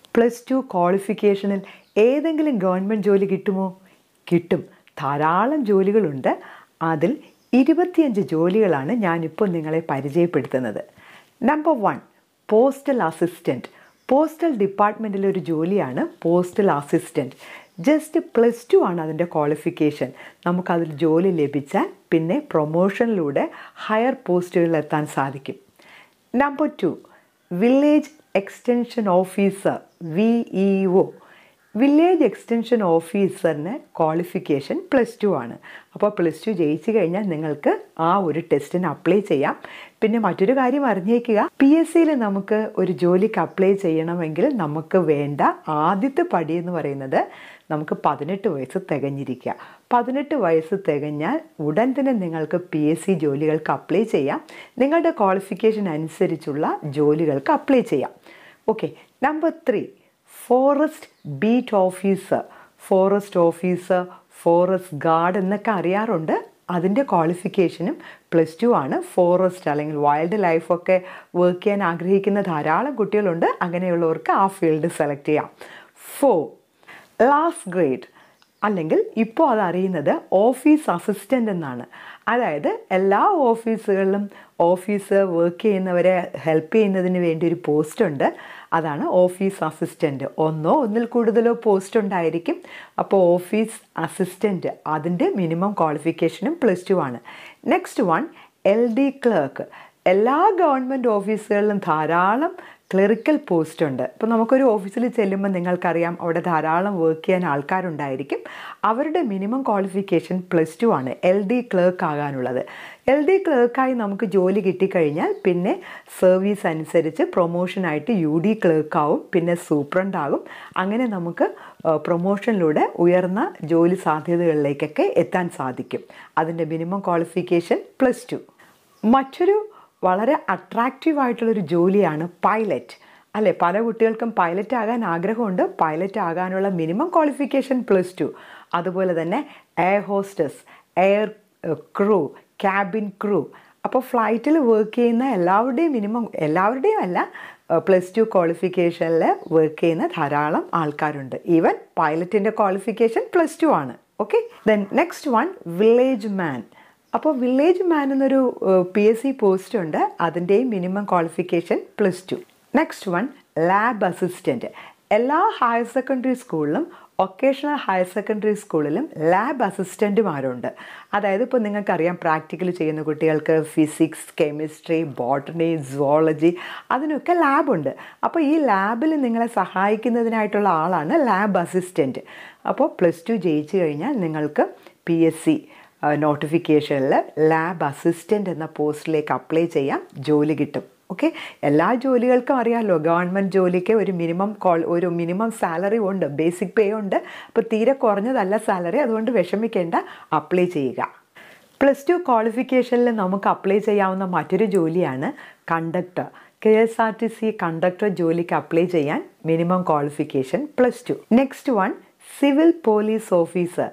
plus two ക്വാളിഫിക്കേഷനിൽ ഏതെങ്കിലും government ജോലി കിട്ടുമോ കിട്ടും ധാരാളം ജോലികളുണ്ട് അതിൽ ഇരുപത്തിയഞ്ച് ജോലികളാണ് ഞാനിപ്പോൾ നിങ്ങളെ പരിചയപ്പെടുത്തുന്നത് number one postal assistant postal ഡിപ്പാർട്ട്മെൻറ്റിലെ ഒരു ജോലിയാണ് postal assistant just plus two ആണ് അതിൻ്റെ ക്വാളിഫിക്കേഷൻ നമുക്കതിൽ ജോലി ലഭിച്ചാൽ പിന്നെ പ്രൊമോഷനിലൂടെ ഹയർ പോസ്റ്റുകളിൽ എത്താൻ സാധിക്കും number two village extension officer V E O village extension ഓഫീസറിന് ക്വാളിഫിക്കേഷൻ പ്ലസ് ടു ആണ് അപ്പോൾ പ്ലസ് ടു ജയിച്ചു കഴിഞ്ഞാൽ നിങ്ങൾക്ക് ആ ഒരു ടെസ്റ്റിന് അപ്ലൈ ചെയ്യാം പിന്നെ മറ്റൊരു കാര്യം അറിഞ്ഞേക്കുക പി എസ് സിയിൽ നമുക്ക് ഒരു ജോലിക്ക് അപ്ലൈ ചെയ്യണമെങ്കിൽ നമുക്ക് വേണ്ട ആദ്യത്തെ പടി എന്ന് പറയുന്നത് നമുക്ക് പതിനെട്ട് വയസ്സ് തികഞ്ഞിരിക്കുക പതിനെട്ട് വയസ്സ് തികഞ്ഞാൽ ഉടൻ തന്നെ നിങ്ങൾക്ക് പി എസ് സി ജോലികൾക്ക് അപ്ലൈ ചെയ്യാം നിങ്ങളുടെ ക്വാളിഫിക്കേഷൻ അനുസരിച്ചുള്ള ജോലികൾക്ക് അപ്ലൈ ചെയ്യാം okay number three forest beat officer forest officer forest guard എന്നൊക്കെ അറിയാറുണ്ട് അതിൻ്റെ ക്വാളിഫിക്കേഷനും പ്ലസ് ടു ആണ് ഫോറസ്റ്റ് അല്ലെങ്കിൽ വൈൽഡ് ലൈഫൊക്കെ വർക്ക് ചെയ്യാൻ ആഗ്രഹിക്കുന്ന ധാരാളം കുട്ടികളുണ്ട് അങ്ങനെയുള്ളവർക്ക് ആ ഫീൽഡ് സെലക്ട് ചെയ്യാം ഫോർ ലാസ്റ്റ് ഗ്രേഡ് അല്ലെങ്കിൽ ഇപ്പോൾ അതറിയുന്നത് ഓഫീസ് അസിസ്റ്റൻ്റ് എന്നാണ് അതായത് എല്ലാ ഓഫീസുകളിലും ഓഫീസ് വർക്ക് ചെയ്യുന്നവരെ ഹെൽപ്പ് ചെയ്യുന്നതിന് വേണ്ടി ഒരു പോസ്റ്റ് ഉണ്ട് അതാണ് ഓഫീസ് അസിസ്റ്റൻ്റ് ഒന്നോ ഒന്നിൽ കൂടുതലോ പോസ്റ്റ് ഉണ്ടായിരിക്കും അപ്പോൾ ഓഫീസ് അസിസ്റ്റൻ്റ് അതിൻ്റെ മിനിമം ക്വാളിഫിക്കേഷനും പ്ലസ് ടു ആണ് next one L D clerk എല്ലാ ഗവൺമെൻറ് ഓഫീസുകളിലും ധാരാളം ക്ലറിക്കൽ പോസ്റ്റ് ഉണ്ട് ഇപ്പോൾ നമുക്കൊരു ഓഫീസിൽ ചെല്ലുമ്പോൾ നിങ്ങൾക്കറിയാം അവിടെ ധാരാളം വർക്ക് ചെയ്യാൻ ആൾക്കാരുണ്ടായിരിക്കും അവരുടെ മിനിമം ക്വാളിഫിക്കേഷൻ പ്ലസ് ടു ആണ് എൽ ഡി ക്ലർക്ക് ആകാനുള്ളത് എൽ ഡി ക്ലർക്കായി നമുക്ക് ജോലി കിട്ടിക്കഴിഞ്ഞാൽ പിന്നെ സർവീസ് അനുസരിച്ച് പ്രൊമോഷനായിട്ട് യു ഡി ക്ലർക്കാവും പിന്നെ സൂപ്രണ്ടാകും അങ്ങനെ നമുക്ക് പ്രൊമോഷനിലൂടെ ഉയർന്ന ജോലി സാധ്യതകളിലേക്കൊക്കെ എത്താൻ സാധിക്കും അതിൻ്റെ മിനിമം ക്വാളിഫിക്കേഷൻ പ്ലസ് ടു മറ്റൊരു വളരെ അട്രാക്റ്റീവ് ആയിട്ടുള്ളൊരു ജോലിയാണ് പൈലറ്റ് അല്ലേ പല കുട്ടികൾക്കും പൈലറ്റ് ആകാൻ ആഗ്രഹമുണ്ട് പൈലറ്റ് ആകാനുള്ള മിനിമം ക്വാളിഫിക്കേഷൻ പ്ലസ് ടു അതുപോലെ തന്നെ air hostess air crew cabin crew അപ്പോൾ ഫ്ലൈറ്റിൽ വർക്ക് ചെയ്യുന്ന എല്ലാവരുടെയും മിനിമം എല്ലാവരുടെയും അല്ല പ്ലസ് ടു ക്വാളിഫിക്കേഷനിൽ വർക്ക് ചെയ്യുന്ന ധാരാളം ആൾക്കാരുണ്ട് ഈവൻ പൈലറ്റിൻ്റെ ക്വാളിഫിക്കേഷൻ പ്ലസ് ടു ആണ് okay then next one village man അപ്പോൾ വില്ലേജ് മാൻ എന്നൊരു പി എസ് സി പോസ്റ്റ് ഉണ്ട് അതിൻ്റെയും minimum qualification plus two next one lab assistant എല്ലാ ഹയർ സെക്കൻഡറി സ്കൂളിലും ഒക്കേഷണൽ ഹയർ സെക്കൻഡറി സ്കൂളിലും ലാബ് അസിസ്റ്റൻറ്റുമാരുണ്ട് അതായത് ഇപ്പോൾ നിങ്ങൾക്കറിയാം പ്രാക്ടിക്കൽ ചെയ്യുന്ന കുട്ടികൾക്ക് ഫിസിക്സ് കെമിസ്ട്രി ബോട്ടണി സുവോളജി അതിനൊക്കെ ലാബുണ്ട് അപ്പോൾ ഈ ലാബിൽ നിങ്ങളെ സഹായിക്കുന്നതിനായിട്ടുള്ള ആളാണ് ലാബ് അസിസ്റ്റൻറ്റ് അപ്പോൾ പ്ലസ് ടു ജയിച്ചു കഴിഞ്ഞാൽ നിങ്ങൾക്ക് പി എസ് സി നോട്ടിഫിക്കേഷനിൽ ലാബ് അസിസ്റ്റൻ്റ് എന്ന പോസ്റ്റിലേക്ക് അപ്ലൈ ചെയ്യാം ജോലി കിട്ടും ഓക്കെ എല്ലാ ജോലികൾക്കും അറിയാമല്ലോ ഗവൺമെൻറ് ജോലിക്ക് ഒരു മിനിമം കോൾ ഒരു മിനിമം സാലറി ഉണ്ട് ബേസിക് പേ ഉണ്ട് അപ്പോൾ തീരെ കുറഞ്ഞതല്ല സാലറി അതുകൊണ്ട് വിഷമിക്കേണ്ട അപ്ലൈ ചെയ്യുക പ്ലസ് ടു ക്വാളിഫിക്കേഷനിൽ നമുക്ക് അപ്ലൈ ചെയ്യാവുന്ന മറ്റൊരു ജോലിയാണ് conductor K S R T C conductor ജോലിക്ക് അപ്ലൈ ചെയ്യാൻ minimum qualification plus two next one civil police officer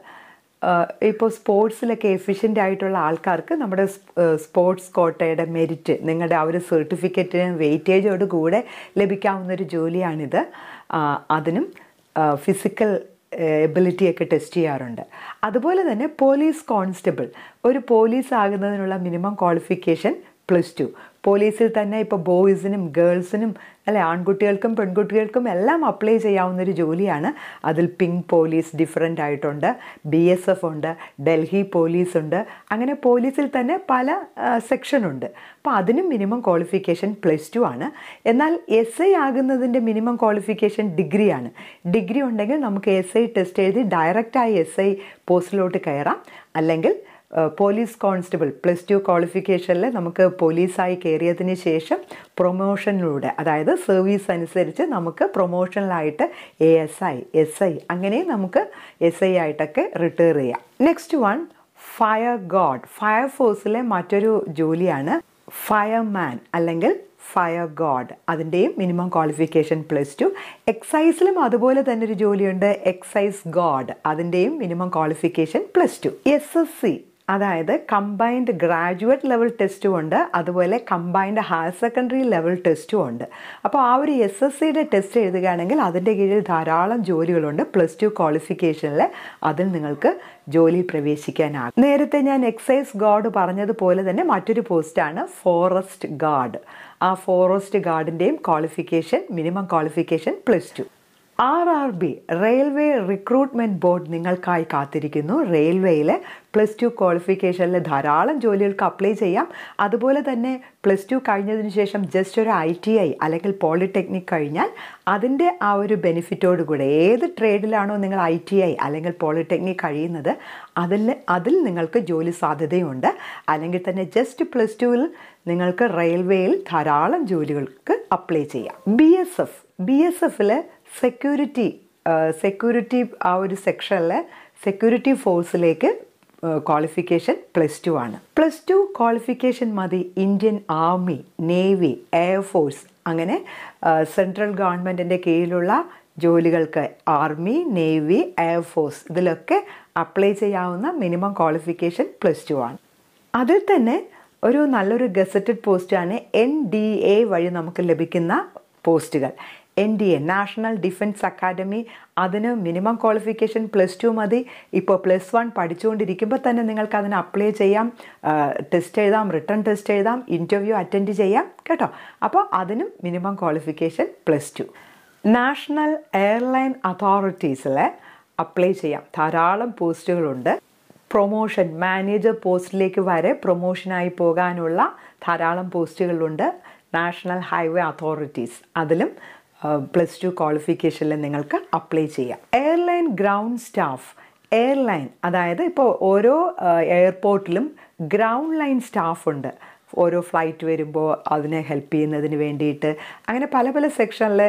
ഇപ്പോൾ സ്പോർട്സിലൊക്കെ എഫിഷ്യൻ്റ് ആയിട്ടുള്ള ആൾക്കാർക്ക് നമ്മുടെ സ്പോർട്സ് കോട്ടയുടെ മെരിറ്റ് നിങ്ങളുടെ ആ ഒരു സർട്ടിഫിക്കറ്റിന് വെയിറ്റേജോട് കൂടെ ലഭിക്കാവുന്ന ഒരു ജോലിയാണിത് അതിനും ഫിസിക്കൽ എബിലിറ്റിയൊക്കെ ടെസ്റ്റ് ചെയ്യാറുണ്ട് അതുപോലെ തന്നെ പോലീസ് കോൺസ്റ്റബിൾ ഒരു പോലീസ് ആകുന്നതിനുള്ള മിനിമം ക്വാളിഫിക്കേഷൻ പ്ലസ് ടു പോലീസിൽ തന്നെ ഇപ്പോൾ ബോയ്സിനും ഗേൾസിനും അല്ലെ ആൺകുട്ടികൾക്കും പെൺകുട്ടികൾക്കും എല്ലാം അപ്ലൈ ചെയ്യാവുന്ന ഒരു ജോലിയാണ് അതിൽ പിങ്ക് പോലീസ് ഡിഫറെൻ്റ് ആയിട്ടുണ്ട് ബി എസ് എഫ് ഉണ്ട് ഡൽഹി പോലീസ് ഉണ്ട് അങ്ങനെ പോലീസിൽ തന്നെ പല സെക്ഷൻ ഉണ്ട് അപ്പോൾ അതിനും മിനിമം ക്വാളിഫിക്കേഷൻ പ്ലസ് ടു ആണ് എന്നാൽ എസ് ഐ ആകുന്നതിൻ്റെ മിനിമം ക്വാളിഫിക്കേഷൻ ഡിഗ്രിയാണ് ഡിഗ്രി ഉണ്ടെങ്കിൽ നമുക്ക് എസ് ഐ ടെസ്റ്റ് എഴുതി ഡയറക്റ്റായി എസ് ഐ പോസ്റ്റിലോട്ട് കയറാം അല്ലെങ്കിൽ പോലീസ് കോൺസ്റ്റബിൾ പ്ലസ് ടു ക്വാളിഫിക്കേഷനിൽ നമുക്ക് പോലീസായി കയറിയതിന് ശേഷം പ്രൊമോഷനിലൂടെ അതായത് സർവീസ് അനുസരിച്ച് നമുക്ക് പ്രൊമോഷനിലായിട്ട് A S I S I അങ്ങനെ നമുക്ക് എസ് ഐ ആയിട്ടൊക്കെ റിട്ടയർ ചെയ്യാം next one fire guard fire ഫോഴ്സിലെ മറ്റൊരു ജോലിയാണ് ഫയർമാൻ അല്ലെങ്കിൽ ഫയർ ഗോഡ് അതിൻ്റെയും മിനിമം ക്വാളിഫിക്കേഷൻ പ്ലസ് ടു എക്സൈസിലും അതുപോലെ തന്നെ ഒരു ജോലിയുണ്ട് എക്സൈസ് ഗോഡ് അതിൻ്റെയും minimum qualification plus two S S C അതായത് കമ്പൈൻഡ് ഗ്രാജുവേറ്റ് ലെവൽ ടെസ്റ്റും ഉണ്ട് അതുപോലെ കമ്പൈൻഡ് ഹയർ സെക്കൻഡറി ലെവൽ ടെസ്റ്റും ഉണ്ട് അപ്പോൾ ആ ഒരു എസ് എസ് സിയുടെ ടെസ്റ്റ് എഴുതുകയാണെങ്കിൽ അതിൻ്റെ കീഴിൽ ധാരാളം ജോലികളുണ്ട് പ്ലസ് ടു ക്വാളിഫിക്കേഷനിൽ അതിൽ നിങ്ങൾക്ക് ജോലി പ്രവേശിക്കാനാകും നേരത്തെ ഞാൻ എക്സൈസ് ഗാർഡ് പറഞ്ഞതുപോലെ തന്നെ മറ്റൊരു പോസ്റ്റാണ് ഫോറസ്റ്റ് ഗാർഡ് ആ ഫോറസ്റ്റ് ഗാർഡിൻ്റെയും qualification minimum qualification plus two R R B railway recruitment board നിങ്ങൾക്കായി കാത്തിരിക്കുന്നു റെയിൽവേയിൽ പ്ലസ് ടു ക്വാളിഫിക്കേഷനിൽ ധാരാളം ജോലികൾക്ക് അപ്ലൈ ചെയ്യാം അതുപോലെ തന്നെ പ്ലസ് ടു കഴിഞ്ഞതിന് ശേഷം ജസ്റ്റ് ഒരു ഐ ടി ഐ അല്ലെങ്കിൽ പോളിടെക്നിക് കഴിഞ്ഞാൽ അതിൻ്റെ ആ ഒരു ബെനിഫിറ്റോട് കൂടെ ഏത് ട്രേഡിലാണോ നിങ്ങൾ ഐ ടി ഐ അല്ലെങ്കിൽ പോളിടെക്നിക് കഴിയുന്നത് അതിൽ അതിൽ നിങ്ങൾക്ക് ജോലി സാധ്യതയുണ്ട് അല്ലെങ്കിൽ തന്നെ ജസ്റ്റ് പ്ലസ് ടുവിൽ നിങ്ങൾക്ക് റെയിൽവേയിൽ ധാരാളം ജോലികൾക്ക് അപ്ലൈ ചെയ്യാം B S F B S എഫിൽ സെക്യൂരിറ്റി സെക്യൂരിറ്റി ആ ഒരു സെക്ഷനിൽ സെക്യൂരിറ്റി ഫോഴ്സിലേക്ക് ക്വാളിഫിക്കേഷൻ പ്ലസ് ടു ആണ് പ്ലസ് ടു ക്വാളിഫിക്കേഷൻ മതി ഇന്ത്യൻ ആർമി നേവി എയർഫോഴ്സ് അങ്ങനെ സെൻട്രൽ ഗവൺമെൻറ്റിൻ്റെ കീഴിലുള്ള ജോലികൾക്ക് ആർമി നേവി എയർഫോഴ്സ് ഇതിലൊക്കെ അപ്ലൈ ചെയ്യാവുന്ന മിനിമം ക്വാളിഫിക്കേഷൻ പ്ലസ് ടു ആണ് അതിൽ തന്നെ ഒരു നല്ലൊരു ഗസറ്റഡ് പോസ്റ്റാണ് എൻ ഡി എ വഴി നമുക്ക് ലഭിക്കുന്ന പോസ്റ്റുകൾ N D A national defence academy അതിന് മിനിമം ക്വാളിഫിക്കേഷൻ പ്ലസ് ടു മതി ഇപ്പോൾ പ്ലസ് വൺ പഠിച്ചുകൊണ്ടിരിക്കുമ്പോൾ തന്നെ നിങ്ങൾക്ക് അതിന് അപ്ലൈ ചെയ്യാം ടെസ്റ്റ് എഴുതാം റിട്ടേൺ ടെസ്റ്റ് എഴുതാം ഇൻ്റർവ്യൂ അറ്റൻഡ് ചെയ്യാം കേട്ടോ അപ്പോൾ അതിനും minimum qualification plus two national airline അതോറിറ്റീസിൽ അപ്ലൈ ചെയ്യാം ധാരാളം പോസ്റ്റുകളുണ്ട് പ്രൊമോഷൻ മാനേജർ പോസ്റ്റിലേക്ക് വരെ പ്രൊമോഷനായി പോകാനുള്ള ധാരാളം പോസ്റ്റുകളുണ്ട് നാഷണൽ ഹൈവേ അതോറിറ്റീസ് അതിലും പ്ലസ് ടു ക്വാളിഫിക്കേഷനിൽ നിങ്ങൾക്ക് അപ്ലൈ ചെയ്യാം എയർലൈൻ ഗ്രൗണ്ട് സ്റ്റാഫ് എയർലൈൻ അതായത് ഇപ്പോൾ ഓരോ എയർപോർട്ടിലും ഗ്രൗണ്ട് ലൈൻ സ്റ്റാഫ് ഉണ്ട് ഓരോ ഫ്ലൈറ്റ് വരുമ്പോൾ അതിനെ ഹെൽപ്പ് ചെയ്യുന്നതിന് വേണ്ടിയിട്ട് അങ്ങനെ പല പല സെക്ഷനിൽ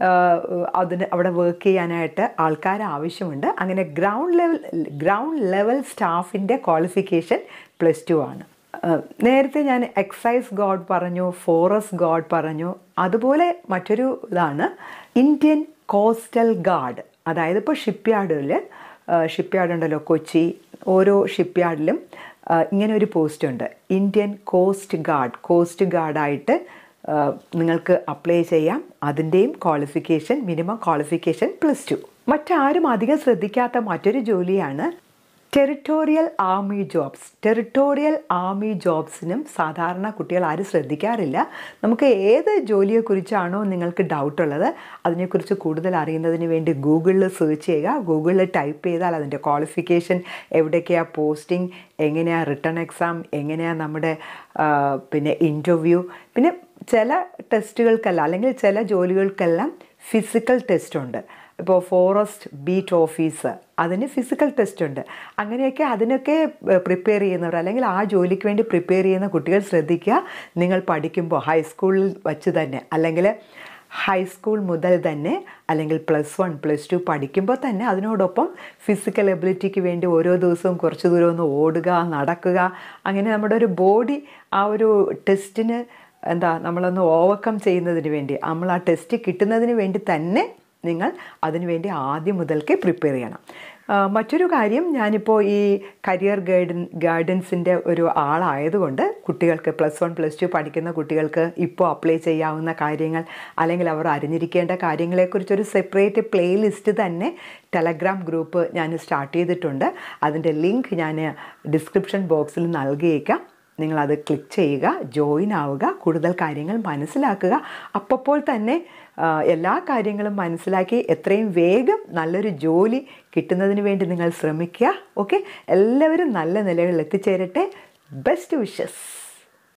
അതിന് അവിടെ വർക്ക് ചെയ്യാനായിട്ട് ആൾക്കാർ ആവശ്യമുണ്ട് അങ്ങനെ ഗ്രൗണ്ട് ലെവൽ ഗ്രൗണ്ട് ലെവൽ സ്റ്റാഫിൻ്റെ ക്വാളിഫിക്കേഷൻ പ്ലസ് ടു ആണ് നേരത്തെ ഞാൻ എക്സൈസ് ഗോഡ് പറഞ്ഞു ഫോറസ്റ്റ് ഗോഡ് പറഞ്ഞു അതുപോലെ മറ്റൊരു ഇതാണ് ഇന്ത്യൻ കോസ്റ്റൽ ഗാർഡ് അതായത് ഇപ്പോൾ ഷിപ്പ് യാർഡിൽ ഷിപ്പ് യാർഡ് ഉണ്ടല്ലോ കൊച്ചി ഓരോ ഷിപ്പ് യാർഡിലും ഇങ്ങനെ ഒരു പോസ്റ്റ് ഉണ്ട് ഇന്ത്യൻ കോസ്റ്റ് ഗാർഡ് കോസ്റ്റ് ഗാർഡായിട്ട് നിങ്ങൾക്ക് അപ്ലൈ ചെയ്യാം അതിൻ്റെയും qualification minimum qualification plus two മറ്റാരും അധികം ശ്രദ്ധിക്കാത്ത മറ്റൊരു ജോലിയാണ് territorial army jobs territorial army ജോബ്സിനും സാധാരണ കുട്ടികൾ ആരും ശ്രദ്ധിക്കാറില്ല നമുക്ക് ഏത് ജോലിയെക്കുറിച്ചാണോ നിങ്ങൾക്ക് ഡൗട്ട് ഉള്ളത് അതിനെക്കുറിച്ച് കൂടുതൽ അറിയുന്നതിന് വേണ്ടി ഗൂഗിളിൽ സെർച്ച് ചെയ്യുക ഗൂഗിളിൽ ടൈപ്പ് ചെയ്താൽ അതിൻ്റെ ക്വാളിഫിക്കേഷൻ എവിടേക്കാണ് പോസ്റ്റിംഗ് എങ്ങനെയാണ് റിട്ടേൺ എക്സാം എങ്ങനെയാണ് നമ്മുടെ പിന്നെ ഇൻ്റർവ്യൂ പിന്നെ ചില ടെസ്റ്റുകൾക്കല്ല അല്ലെങ്കിൽ ചില ജോലികൾക്കെല്ലാം ഫിസിക്കൽ ടെസ്റ്റ് ഉണ്ട് ഇപ്പോൾ ഫോറസ്റ്റ് ബീറ്റ് ഓഫീസർ അതിന് ഫിസിക്കൽ ടെസ്റ്റ് ഉണ്ട് അങ്ങനെയൊക്കെ അതിനൊക്കെ പ്രിപ്പയർ ചെയ്യുന്നവർ അല്ലെങ്കിൽ ആ ജോലിക്ക് വേണ്ടി പ്രിപ്പയർ ചെയ്യുന്ന കുട്ടികൾ ശ്രദ്ധിക്കുക നിങ്ങൾ പഠിക്കുമ്പോൾ ഹൈസ്കൂളിൽ വച്ച് തന്നെ അല്ലെങ്കിൽ ഹൈസ്കൂൾ മുതൽ തന്നെ അല്ലെങ്കിൽ പ്ലസ് വൺ പ്ലസ് ടു പഠിക്കുമ്പോൾ തന്നെ അതിനോടൊപ്പം ഫിസിക്കൽ എബിലിറ്റിക്ക് വേണ്ടി ഓരോ ദിവസവും കുറച്ച് ദൂരം ഒന്ന് ഓടുക നടക്കുക അങ്ങനെ നമ്മുടെ ഒരു ബോഡി ആ ഒരു ടെസ്റ്റിന് എന്താ നമ്മളൊന്ന് ഓവർകം ചെയ്യുന്നതിന് വേണ്ടി നമ്മൾ ആ ടെസ്റ്റ് കിട്ടുന്നതിന് വേണ്ടി തന്നെ നിങ്ങൾ അതിനുവേണ്ടി ആദ്യം മുതൽക്കേ പ്രിപ്പയർ ചെയ്യണം മറ്റൊരു കാര്യം ഞാനിപ്പോൾ ഈ കരിയർ ഗൈഡൻ ഗൈഡൻസിൻ്റെ ഒരു ആളായതുകൊണ്ട് കുട്ടികൾക്ക് പ്ലസ് വൺ പ്ലസ് ടു പഠിക്കുന്ന കുട്ടികൾക്ക് ഇപ്പോൾ അപ്ലൈ ചെയ്യാവുന്ന കാര്യങ്ങൾ അല്ലെങ്കിൽ അവർ അറിഞ്ഞിരിക്കേണ്ട കാര്യങ്ങളെക്കുറിച്ചൊരു സെപ്പറേറ്റ് പ്ലേലിസ്റ്റ് തന്നെ ടെലഗ്രാം ഗ്രൂപ്പ് ഞാൻ സ്റ്റാർട്ട് ചെയ്തിട്ടുണ്ട് അതിൻ്റെ ലിങ്ക് ഞാൻ ഡിസ്ക്രിപ്ഷൻ ബോക്സിൽ നൽകിയേക്കാം നിങ്ങളത് ക്ലിക്ക് ചെയ്യുക ജോയിൻ ആവുക കൂടുതൽ കാര്യങ്ങൾ മനസ്സിലാക്കുക അപ്പോൾ തന്നെ എല്ലാ കാര്യങ്ങളും മനസ്സിലാക്കി എത്രയും വേഗം നല്ലൊരു ജോലി കിട്ടുന്നതിന് വേണ്ടി നിങ്ങൾ ശ്രമിക്കുക ഓക്കെ എല്ലാവരും നല്ല നിലകളിൽ എത്തിച്ചേരട്ടെ ബെസ്റ്റ് വിഷസ്